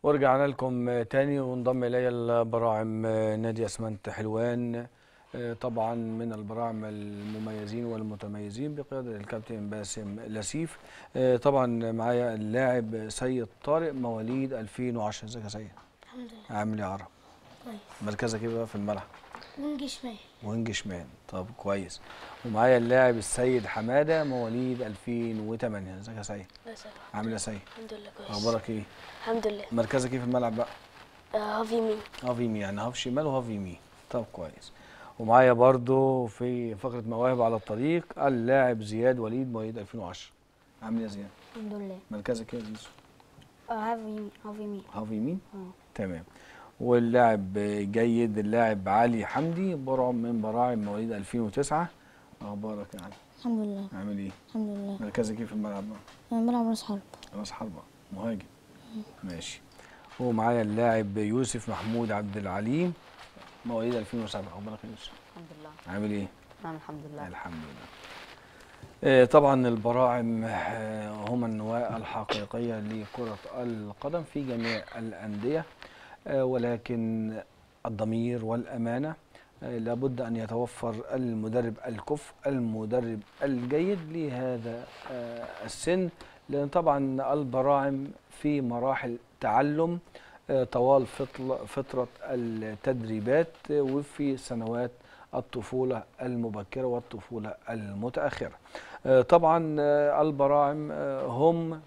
ورجعنا لكم تاني وانضم الي البراعم نادي اسمنت حلوان طبعا من البراعم المميزين والمتميزين بقياده الكابتن باسم لسيف طبعا معايا اللاعب سيد طارق مواليد 2010 ازيك يا سيد الحمد لله عامل ايه يا عرب كويس مركزك ايه بقى في الملعب وينج شمال وينج شمال طب كويس ومعايا اللاعب السيد حماده مواليد 2008 ازيك يا سيد بس عامل ايه يا سيد الحمد لله كويس اخبارك ايه الحمد لله مركزك ايه في الملعب بقى آه، هافي مين هاف يمين يعني هاف شمال وهاف يمين طب كويس ومعايا برضو في فقره مواهب على الطريق اللاعب زياد وليد مواليد 2010 عامل ايه يا زياد الحمد لله مركزك ايه يا زيزو هافي مين هافي مين هاف يمين اه تمام واللاعب جيد اللاعب علي حمدي برعم من براعم مواليد 2009 اخبارك يا علي الحمد لله عامل ايه الحمد لله مركزك ايه في الملعب بقى انا بلعب راس حرب راس حربة مهاجم ماشي ومعايا اللاعب يوسف محمود عبد العليم مواليد 2007 اخبارك يا يوسف الحمد لله عامل ايه نعم الحمد لله الحمد لله آه، طبعا البراعم آه، هم النواة الحقيقية لكرة القدم في جميع الأندية آه، ولكن الضمير والأمانة آه، لابد أن يتوفر المدرب الكفء المدرب الجيد لهذا آه، السن لأن طبعا البراعم في مراحل تعلم آه، طوال فطل- فترة التدريبات آه، وفي سنوات الطفولة المبكرة والطفولة المتأخرة آه، طبعا آه، البراعم آه، هم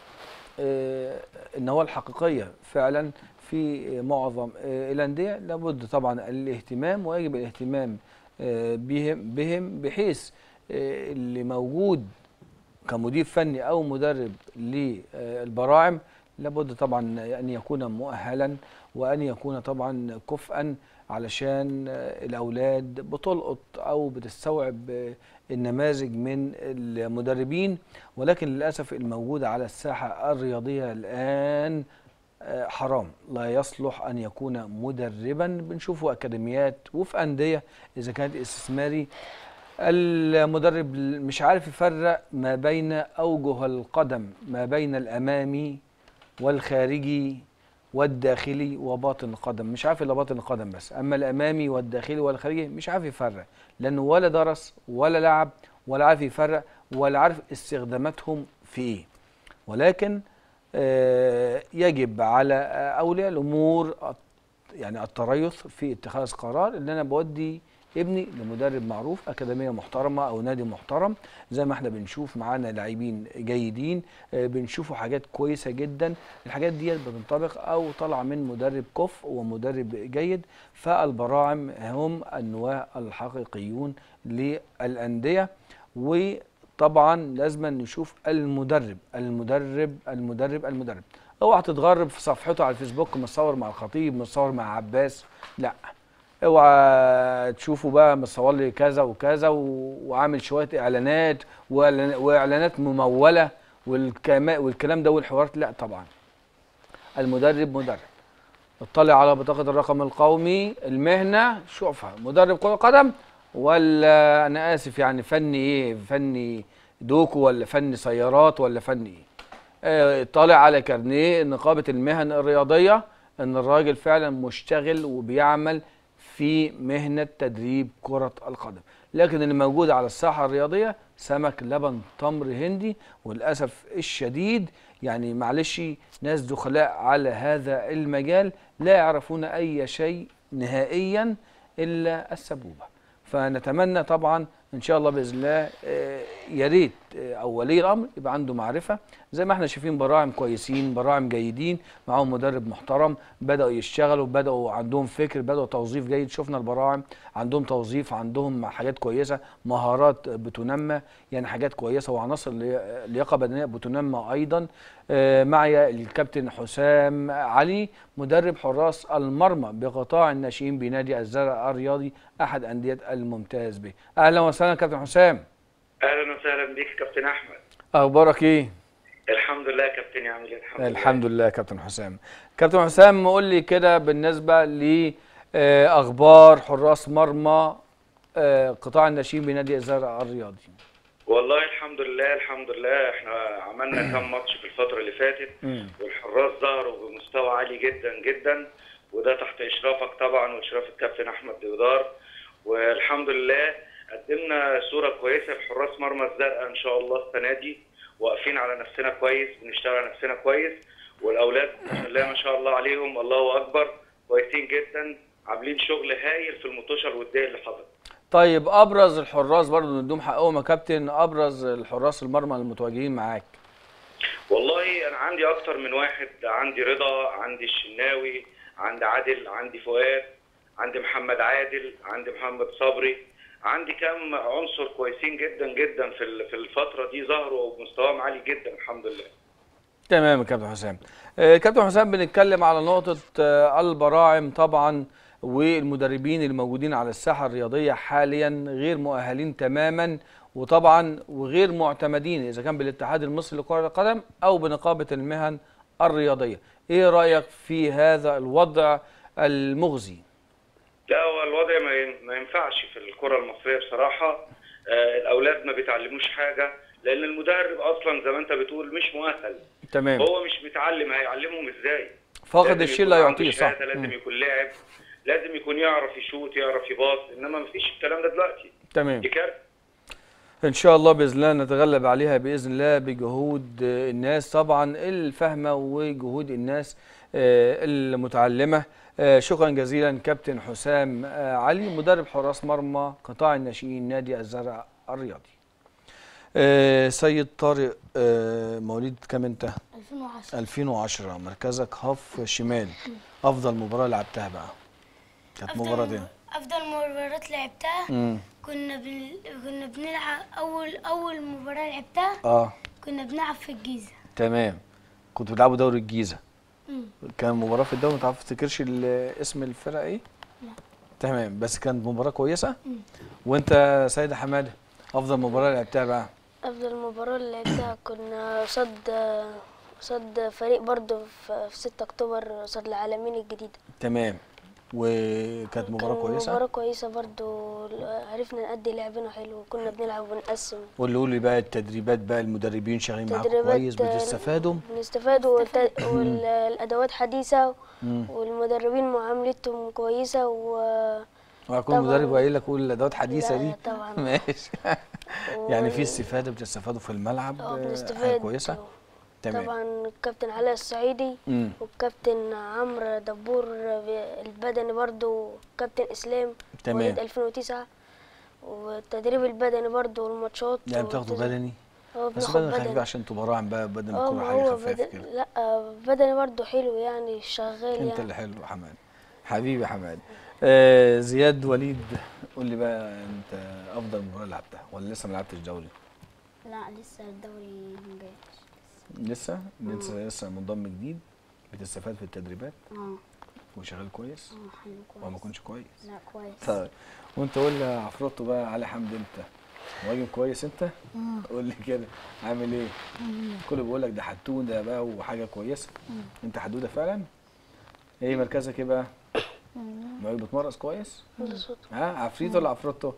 آه، النواة الحقيقية فعلا في معظم آه، الأندية لابد طبعا الاهتمام ويجب الاهتمام آه، بهم بهم بحيث آه، اللي موجود كمدير فني أو مدرب للبراعم لابد طبعا أن يكون مؤهلا وأن يكون طبعا كفءا علشان آه، الأولاد بتلقط أو بتستوعب آه، النماذج من المدربين ولكن للأسف الموجود على الساحة الرياضية الآن آه، حرام لا يصلح أن يكون مدربا بنشوفه أكاديميات وفي أندية إذا كانت استثماري المدرب مش عارف يفرق ما بين أوجه القدم ما بين الأمامي والخارجي والداخلي وباطن القدم مش عارف الا باطن القدم بس اما الامامي والداخلي والخارجي مش عارف يفرق لانه ولا درس ولا لعب ولا عارف يفرق ولا عارف استخداماتهم في ايه ولكن آه، يجب على آه، اولياء الامور الت- يعني التريث في اتخاذ قرار ان انا بودي ابني لمدرب معروف اكاديميه محترمه او نادي محترم زي ما احنا بنشوف معانا لاعبين جيدين آه، بنشوفوا حاجات كويسه جدا الحاجات دي بتنطبق او طالعه من مدرب كفء ومدرب جيد فالبراعم هم النواه الحقيقيون للانديه وطبعا لازم نشوف المدرب المدرب المدرب المدرب اوعى تتغرب في صفحته على الفيسبوك متصور مع الخطيب متصور مع عباس لا اوعى تشوفوا بقى مصور لي كذا وكذا و- وعامل شويه اعلانات وإعلان- واعلانات مموله والكما والكلام ده والحوارات لا طبعا المدرب مدرب اطلع على بطاقه الرقم القومي المهنه شوفها مدرب كره قدم ولا انا اسف يعني فني ايه فني دوكو ولا فني سيارات ولا فني ايه آه، طالع على كارنيه نقابه المهن الرياضيه ان الراجل فعلا مشتغل وبيعمل في مهنه تدريب كره القدم لكن اللي موجود على الساحه الرياضيه سمك لبن تمر هندي وللاسف الشديد يعني معلش ناس دخلاء على هذا المجال لا يعرفون اي شيء نهائيا الا السبوبه فنتمنى طبعا ان شاء الله باذن الله آه، يا ريت آه، او ولي الامر يبقى عنده معرفه زي ما احنا شايفين براعم كويسين براعم جيدين معاهم مدرب محترم بداوا يشتغلوا بداوا عندهم فكر بداوا توظيف جيد شفنا البراعم عندهم توظيف عندهم حاجات كويسه مهارات بتنمى يعني حاجات كويسه وعناصر لي- لياقه بدنيه بتنمى ايضا آه، معي الكابتن حسام علي مدرب حراس المرمى بقطاع الناشئين بنادي الزرع الرياضي احد انديه الممتاز به اهلا وسهلا كابتن حسام اهلا وسهلا بيك يا كابتن احمد اخبارك ايه الحمد لله يا كابتن يعمل ايه الحمد, الحمد لله يا كابتن حسام كابتن حسام قول لي كده بالنسبه لاخبار حراس مرمى آه، قطاع الناشئين بنادي الزرع الرياضي والله الحمد لله الحمد لله احنا عملنا كام ماتش في الفتره اللي فاتت مم. والحراس الحراس ظهروا بمستوى عالي جدا جدا وده تحت اشرافك طبعا واشراف الكابتن احمد ديودار والحمد لله قدمنا صوره كويسه لحراس مرمى الزرقاء ان شاء الله السنه دي واقفين على نفسنا كويس بنشتغل على نفسنا كويس والاولاد بسم الله ما شاء الله عليهم الله اكبر كويسين جدا عاملين شغل هايل في المطوشه الوديه اللي حصلت طيب ابرز الحراس برضه ندوم حقهم يا كابتن ابرز الحراس المرمى المتواجدين معاك والله انا عندي اكتر من واحد عندي رضا عندي الشناوي عندي عادل عندي فؤاد عندي محمد عادل عندي محمد صبري عندي كام عنصر كويسين جدا جدا في ال- في الفتره دي ظهروا ومستواهم عالي جدا الحمد لله تمام يا كابتن حسام آه، كابتن حسام بنتكلم على نقطة آه، البراعم طبعا والمدربين الموجودين على الساحة الرياضية حاليا غير مؤهلين تماما وطبعا وغير معتمدين إذا كان بالاتحاد المصري لكرة القدم أو بنقابة المهن الرياضية إيه رأيك في هذا الوضع المغزي؟ لا هو الوضع ما ين- ما ينفعش في الكره المصريه بصراحه آه، الاولاد ما بيتعلموش حاجه لان المدرب اصلا زي ما انت بتقول مش مؤهل تمام هو مش متعلم هيعلمهم ازاي فاقد لازم الشيء يكون لا عنده يعطيه صح شهادة، لازم مم. يكون لاعب لازم يكون يعرف يشوط يعرف يباص انما مفيش الكلام ده دلوقتي تمام دي كارثه ان شاء الله باذن الله نتغلب عليها باذن الله بجهود آه، الناس طبعا الفاهمه وجهود الناس آه، المتعلمه آه، شكرا جزيلا كابتن حسام آه، علي مدرب حراس مرمى قطاع الناشئين نادي الزرع الرياضي آه، سيد طارق آه، مواليد كام انت 2010 2010 مركزك هاف شمال افضل مباراه لعبتها بقى كانت مباراه دي افضل مباريات لعبتها امم كنا بن... كنا بنلعب اول اول مباراه لعبتها اه كنا بنلعب في الجيزه تمام كنتوا بتلعبوا دوري الجيزه مم. كان مباراة في الدوري ما تعرف تفتكرش ال- اسم الفرقة ايه؟ لا. تمام بس كانت مباراة كويسة؟ مم. وانت يا سيدة حمادة افضل مباراة لعبتها بقى؟ أفضل مباراة اللي لعبتها كنا قصاد قصاد فريق برضه في في 6 أكتوبر قصاد العالمين الجديدة تمام وكانت مباراة كان كويسة؟ مباراة كويسة برضه عرفنا نأدي لعبنا حلو كنا بنلعب وبنقسم واللي قول لي بقى التدريبات بقى المدربين شغالين معاكم تدريبات كويس بتستفادوا؟ بنستفاد والت- والأدوات حديثة مم. والمدربين معاملتهم كويسة و وهيكون طبعاً. مدرب قايل لك قول الادوات حديثة لا، دي؟ طبعاً. ماشي يعني في استفادة بتستفادوا في الملعب اه آه، حاجة بنستفاد كويسة؟ تمام طبعا الكابتن علاء الصعيدي مم. والكابتن عمرو دبور البدني برضو كابتن اسلام تمام. مواليد 2009 والتدريب البدني برضو والماتشات يعني بتاخدوا والتز- بدني؟ اه بس بناخد بدني خفيف بدني عشان انتوا براعم بقى بدن اه الكورة ما حاجة هو خفيفة بدن كده لا بدني برضو حلو يعني شغال انت يعني اللي حلو يا حماد حبيبي يا حماد آه زياد وليد قول لي بقى انت افضل مباراه لعبتها ولا لسه ما لعبتش دوري لا لسه الدوري مجاش لسه لسه لسه منضم جديد بتستفاد في التدريبات اه وشغال كويس اه حلو ولا ما كويس كنتش كويس لا كويس طيب وانت قول لي يا عفروتو بقى علي حمد انت مهاجم كويس انت قول لي كده عامل ايه كله بيقول لك ده حدوده بقى وحاجه كويسه انت حدوده فعلا ايه مركزك ايه بقى ما بتمرس كويس بالظبط. ها عفريت ولا عفروتو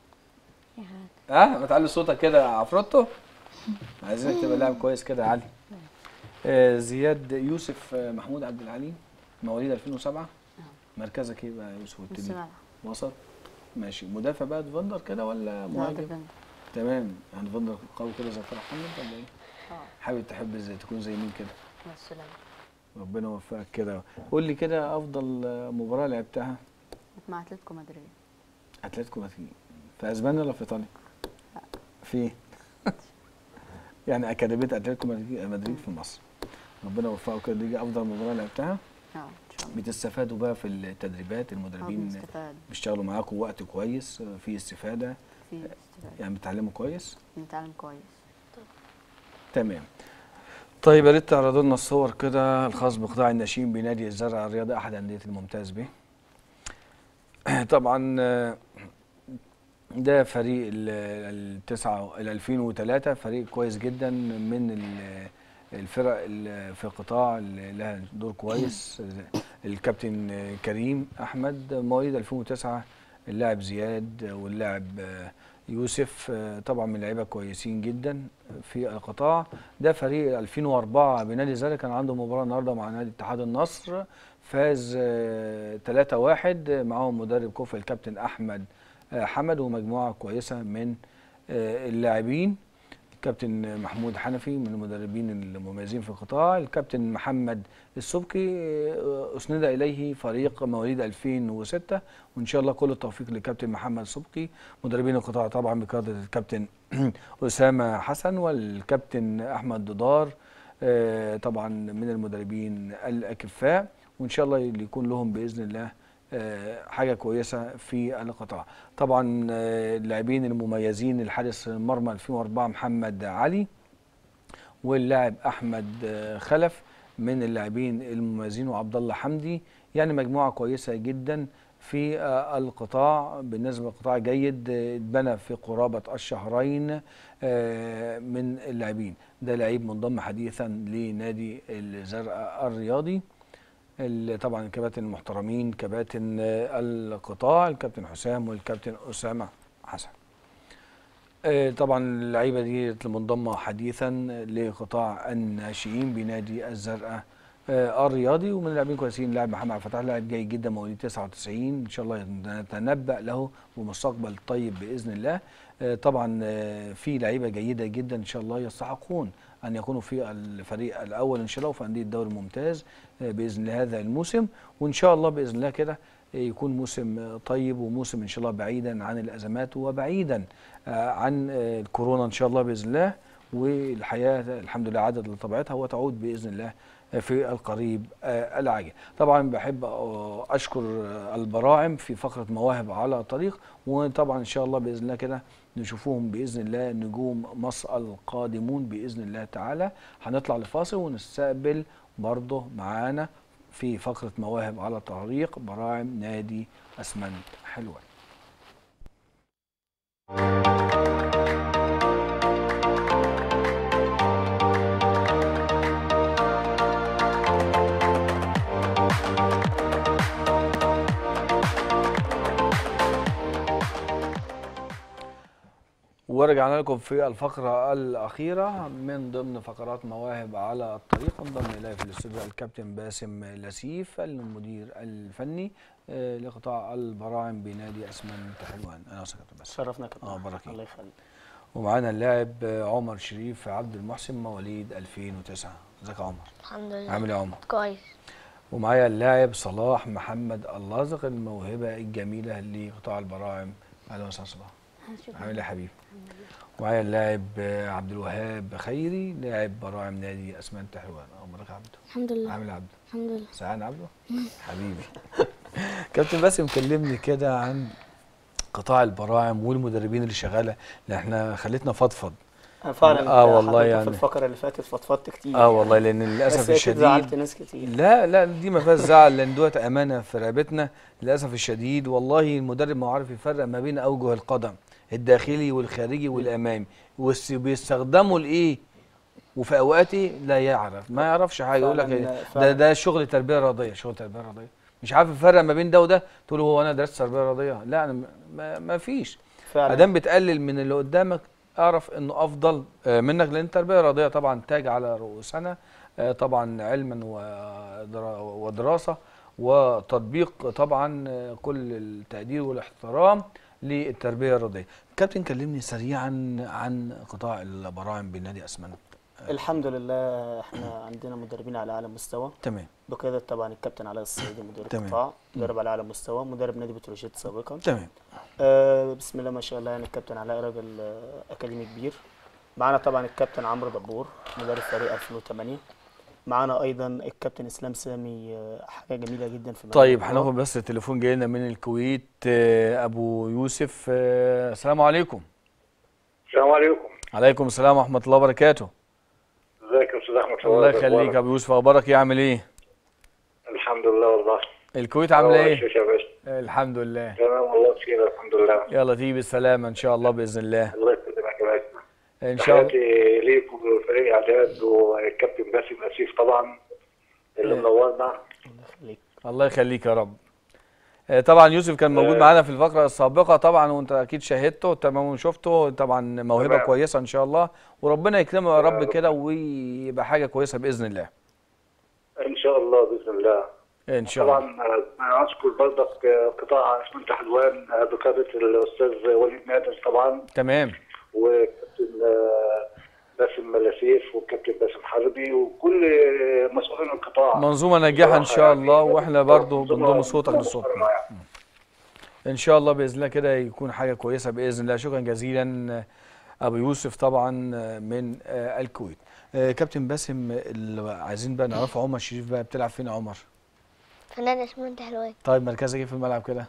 ها ما تعلي صوتك كده يا عفروتو عايزينك تبقى لاعب كويس كده يا علي آه زياد يوسف آه، محمود عبد العليم مواليد 2007 مركزك ايه بقى يا يوسف قلت لي وسط ماشي مدافع بقى ديفندر كده ولا مهاجم تمام يعني ديفندر قوي كده زي فرح محمد ولا ايه حابب تحب ازاي تكون زي مين كده ربنا يوفقك كده قول لي كده افضل آه، مباراه لعبتها مع اتلتيكو مدريد اتلتيكو مدريد في اسبانيا ولا في ايطاليا؟ في يعني اكاديميه اتلتيكو مدريد مدريد في مصر ربنا يوفقك كده دي افضل مباراه لعبتها اه ان شاء الله بتستفادوا بقى في التدريبات اه المدربين بنستفاد بيشتغلوا معاكم وقت كويس آه، في استفاده في استفاد يعني بتتعلموا كويس بنتعلم كويس تمام طيب يا ريت تعرضوا لنا الصور كده الخاص بقطاع الناشئين بنادي الزرع الرياضي احد انديه الممتاز به طبعا آه، ده فريق ال- التسعة ال 2003 فريق كويس جدا من ال- الفرق ال- في القطاع اللي لها دور كويس الكابتن كريم احمد مواليد 2009 اللاعب زياد واللاعب آه، يوسف آه، طبعا من لعيبه كويسين جدا في القطاع ده فريق 2004 بنادي الزمالك كان عنده مباراه النهارده مع نادي اتحاد النصر فاز آه، 3-1 معاهم مدرب كوفي الكابتن احمد آه، حمد ومجموعه كويسه من آه، اللاعبين الكابتن محمود حنفي من المدربين المميزين في القطاع الكابتن محمد السبكي آه، اسند اليه فريق مواليد 2006 وان شاء الله كل التوفيق للكابتن محمد السبكي مدربين القطاع طبعا بقياده الكابتن اسامه حسن والكابتن احمد دودار آه، طبعا من المدربين الاكفاء وان شاء الله اللي يكون لهم باذن الله آه، حاجه كويسه في القطاع طبعا آه، اللاعبين المميزين الحارس المرمى 2004 محمد علي واللاعب احمد آه، خلف من اللاعبين المميزين وعبد الله حمدي يعني مجموعه كويسه جدا في آه، القطاع بالنسبه للقطاع جيد آه، اتبنى في قرابه الشهرين آه، من اللاعبين ده لعيب منضم حديثا لنادي الزرقاء الرياضي ال- طبعا الكباتن المحترمين كباتن آه، القطاع الكابتن حسام والكابتن اسامه حسن آه، طبعا اللعيبه دي منضمه حديثا لقطاع الناشئين بنادي الزرقاء آه، الرياضي ومن اللاعبين كويسين لاعب محمد عبد الفتاح لاعب جيد جدا مواليد 99 ان شاء الله نتنبأ له بمستقبل طيب باذن الله آه، طبعا آه، في لعيبه جيده جدا ان شاء الله يستحقون ان يكونوا في الفريق الاول ان شاء الله وفي انديه الدوري الممتاز آه، باذن الله هذا الموسم وان شاء الله باذن الله كده آه، يكون موسم آه، طيب وموسم ان شاء الله بعيدا عن الازمات وبعيدا آه، عن آه، الكورونا ان شاء الله باذن الله والحياه الحمد لله عادت لطبيعتها وتعود باذن الله في القريب آه، العاجل طبعا بحب آه، اشكر آه، البراعم في فقره مواهب على الطريق وطبعا ان شاء الله باذن الله كده نشوفوهم باذن الله نجوم مصر القادمون باذن الله تعالى هنطلع لفاصل ونستقبل برضه معانا في فقره مواهب على الطريق براعم نادي اسمنت حلوان ورجعنا لكم في الفقرة الأخيرة من ضمن فقرات مواهب على الطريق انضم إلي في الاستوديو الكابتن باسم لسيف المدير الفني آه، لقطاع البراعم بنادي أسمنت حلوان أنا وسهلا كابتن باسم شرفنا يا كابتن آه، أحمد. بركة. الله يخليك ومعانا اللاعب آه، عمر شريف عبد المحسن مواليد 2009 ازيك يا عمر الحمد لله عامل ايه يا عمر كويس ومعايا اللاعب صلاح محمد اللازق الموهبة الجميلة لقطاع البراعم أهلا وسهلا صلاح عامل ايه يا حبيبي ومعايا اللاعب آه، عبد الوهاب خيري لاعب براعم نادي اسمنت حلوان اخبارك يا عبده الحمد لله عامل إيه يا عبده الحمد لله سعان عبده حبيبي كابتن باسم كلمني كده عن قطاع البراعم والمدربين اللي شغاله اللي احنا خلتنا فضفض أنا فعلا آه أنت والله حضرتك يعني. في الفقره اللي فاتت فضفضت كتير اه والله لان بس للاسف أكيد الشديد زعلت ناس كتير لا لا دي ما فيهاش زعل لان دوت امانه في رقبتنا للاسف الشديد والله المدرب ما عارف يفرق ما بين اوجه القدم الداخلي والخارجي والامامي وس- بيستخدموا لايه وفي اوقات إيه؟ لا يعرف ما يعرفش حاجه يقول لك فعلاً- إيه؟ ده فعلاً. ده شغل تربيه رياضيه شغل تربيه رياضيه مش عارف يفرق ما بين ده وده تقول هو انا درست تربيه رياضيه لا انا م- ما, ما فيش فعلا ادام بتقلل من اللي قدامك اعرف انه افضل آه، منك لان التربيه الرياضيه طبعا تاج على رؤوسنا آه، طبعا علما ودرا- ودراسه وتطبيق طبعا آه، كل التقدير والاحترام للتربيه الرياضيه. كابتن كلمني سريعا عن قطاع البراعم بنادي اسمنت. الحمد لله احنا عندنا مدربين على اعلى مستوى تمام بقياده طبعا الكابتن علاء الصعيدي مدير تمام. القطاع مدرب على اعلى مستوى مدرب نادي بتروجيت سابقا تمام آه بسم الله ما شاء الله يعني الكابتن علاء راجل آه اكاديمي كبير معانا طبعا الكابتن عمرو دبور مدرب فريق 2008 معانا ايضا الكابتن اسلام سامي آه حاجه جميله جدا في مجال طيب الكرة. هناخد بس التليفون جاي لنا من الكويت آه، ابو يوسف آه، السلام عليكم. السلام عليكم عليكم السلام ورحمه الله وبركاته. ازيك يا استاذ احمد الله يخليك يا ابو يوسف اخبارك ايه عامل ايه؟ الحمد لله والله الكويت عامله الله ايه؟ يشفيك يا باشا الحمد لله تمام والله بخير الحمد لله يلا تيجي بالسلامه ان شاء الله باذن الله الله يسلمك يا باشا ان شاء الله تحياتي ليك وفريق اعداد والكابتن باسم اسيف طبعا اللي إيه. منورنا الله يخليك الله يخليك يا رب آه، طبعا يوسف كان موجود آه. معانا في الفقره السابقه طبعا وانت اكيد شاهدته تمام وشفته طبعا موهبه تمام. كويسه ان شاء الله وربنا يكرمه يا رب رب. كده ويبقى حاجه كويسه باذن الله ان شاء الله باذن الله ان شاء الله طبعا آه، اشكر برضك آه، قطاع اسمنت حلوان آه، بقياده الاستاذ وليد نادر طبعا تمام وكابتن آه، باسم لسيف والكابتن باسم حربي وكل آه، مسؤولين القطاع منظومه ناجحه ان شاء يعني الله واحنا برضو منظومة- بنضم صوتك منظومة لصوتنا محترمة يعني. ان شاء الله باذن الله كده يكون حاجه كويسه باذن الله شكرا جزيلا ابو يوسف طبعا من آه، الكويت آه، كابتن باسم اللي عايزين بقى نعرف عمر شريف بقى بتلعب فين يا عمر فنان اسمنت حلوان طيب مركزك ايه في الملعب كده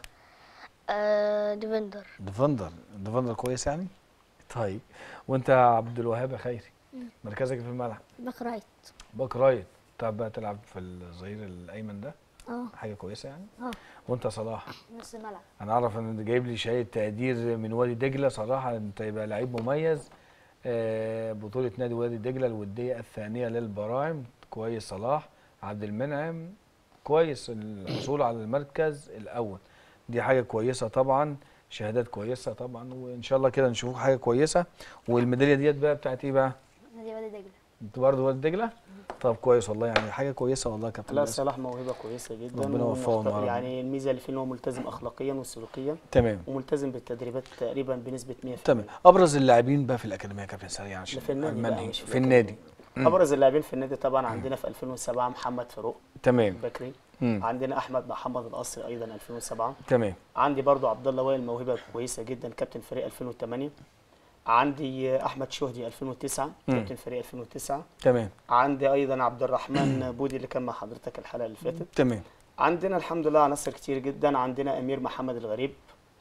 آه ديفندر ديفندر ديفندر كويس يعني طيب وانت يا عبد الوهاب يا خيري مركزك إيه في الملعب باك رايت باك رايت طب بقى تلعب في الظهير الايمن ده اه حاجه كويسه يعني اه وانت يا صلاح نص الملعب انا اعرف ان انت جايب لي شهاده تقدير من وادي دجله صراحه انت يبقى لعيب مميز آه، بطوله نادي وادي دجله الوديه الثانيه للبراعم كويس صلاح عبد المنعم كويس الحصول على المركز الاول دي حاجه كويسه طبعا شهادات كويسه طبعا وان شاء الله كده نشوفوك حاجه كويسه والميداليه ديت بقى بتاعت ايه بقى نادي وادي دجله انت برضه وادي دجله طب كويس والله يعني حاجه كويسه والله يا كابتن لا باسم. صلاح موهبه كويسه جدا ربنا يوفقه ومحت- النهارده. يعني الميزه اللي فيه ان هو ملتزم اخلاقيا وسلوكيا تمام وملتزم بالتدريبات تقريبا بنسبه 100% تمام ابرز اللاعبين بقى في الاكاديميه يا كابتن سريع عشان في النادي بقى المنهي. مش في في النادي مم. ابرز اللاعبين في النادي طبعا عندنا في 2007 محمد فاروق تمام بكري مم. عندنا احمد محمد القصري ايضا 2007 تمام عندي برضو عبد الله وائل موهبه كويسه جدا كابتن فريق 2008 عندي احمد شهدي 2009 مم. كابتن فريق 2009 تمام عندي ايضا عبد الرحمن بودي اللي كان مع حضرتك الحلقه اللي فاتت تمام عندنا الحمد لله عناصر كتير جدا عندنا امير محمد الغريب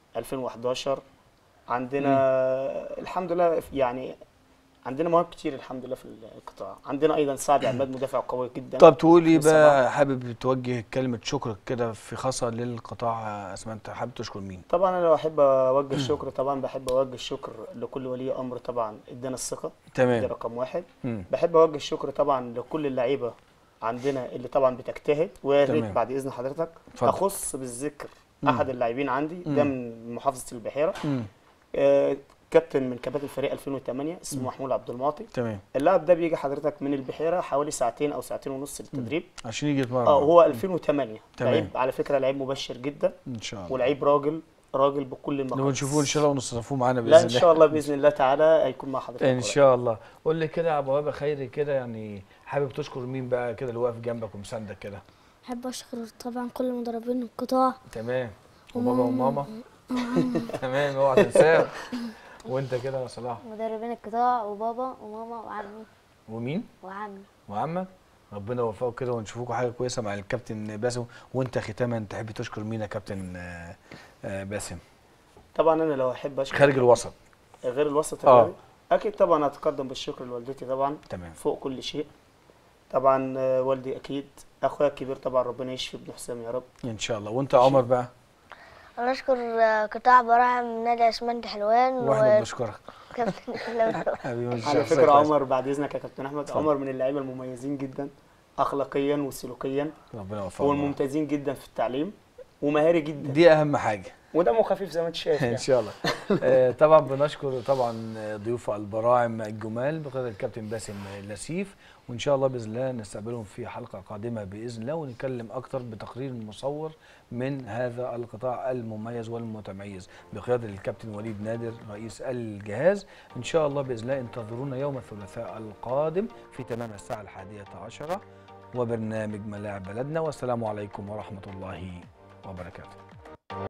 2011 عندنا الحمد لله يعني عندنا مواهب كتير الحمد لله في القطاع عندنا ايضا سعد عماد مدافع قوي جدا طب تقولي والصباح. بقى حابب توجه كلمه شكر كده في خاصه للقطاع اسمها انت حابب تشكر مين طبعا انا لو احب اوجه الشكر طبعا بحب اوجه الشكر لكل ولي امر طبعا ادانا الثقه دي تمام رقم واحد مم. بحب اوجه الشكر طبعا لكل اللعيبه عندنا اللي طبعا بتجتهد ويا ريت تمام. بعد اذن حضرتك اتفضل. اخص بالذكر مم. احد اللاعبين عندي ده مم. من محافظه البحيره مم. آه، كابتن من كباتن الفريق 2008 اسمه محمود عبد المعطي تمام اللاعب ده بيجي حضرتك من البحيره حوالي ساعتين او ساعتين ونص للتدريب عشان يجي يتمرن اه هو 2008 تمام. لعيب على فكره لعيب مبشر جدا ان شاء الله ولعيب راجل راجل بكل المقاييس نبقى نشوفوه ان شاء الله ونصرفوه معانا باذن لا الله ان شاء الله باذن الله تعالى هيكون مع حضرتك ان قريب. شاء الله قول لي كده يا ابو وهاب خيري كده يعني حابب تشكر مين بقى كده اللي واقف جنبك ومساندك كده احب اشكر طبعا كل مدربين القطاع تمام وبابا وماما تمام اوعى تنساه وانت كده يا صلاح مدربين القطاع وبابا وماما وعمي ومين وعمي وعمك ربنا يوفقك كده ونشوفكم حاجه كويسه مع الكابتن باسم وانت ختاما تحب تشكر مين يا كابتن آه، آه، باسم طبعا انا لو احب اشكر خارج الوسط غير الوسط آه. الرياضي اكيد طبعا اتقدم بالشكر لوالدتي طبعا تمام فوق كل شيء طبعا آه، والدي اكيد اخويا الكبير طبعا ربنا يشفي ابن حسام يا رب ان شاء الله وانت يا عمر بقى انا اشكر آه، قطاع براعم نادي اسمنت حلوان واحنا بنشكرك وكابتن اسلام حبيبي على شخصية فكره كويسة. عمر بعد اذنك يا كابتن احمد اتفضل. عمر من اللعيبه المميزين جدا اخلاقيا وسلوكيا ربنا يوفقك والممتازين جدا في التعليم ومهاري جدا دي اهم حاجه ودمه خفيف زي ما انت شايف ان يعني. شاء الله آه، طبعا بنشكر طبعا ضيوف البراعم الجمال بقياده الكابتن باسم لسيف وان شاء الله باذن الله نستقبلهم في حلقه قادمه باذن الله ونتكلم اكتر بتقرير مصور من هذا القطاع المميز والمتميز بقياده الكابتن وليد نادر رئيس الجهاز ان شاء الله باذن الله انتظرونا يوم الثلاثاء القادم في تمام الساعه الحادية عشرة وبرنامج ملاعب بلدنا والسلام عليكم ورحمه الله وبركاته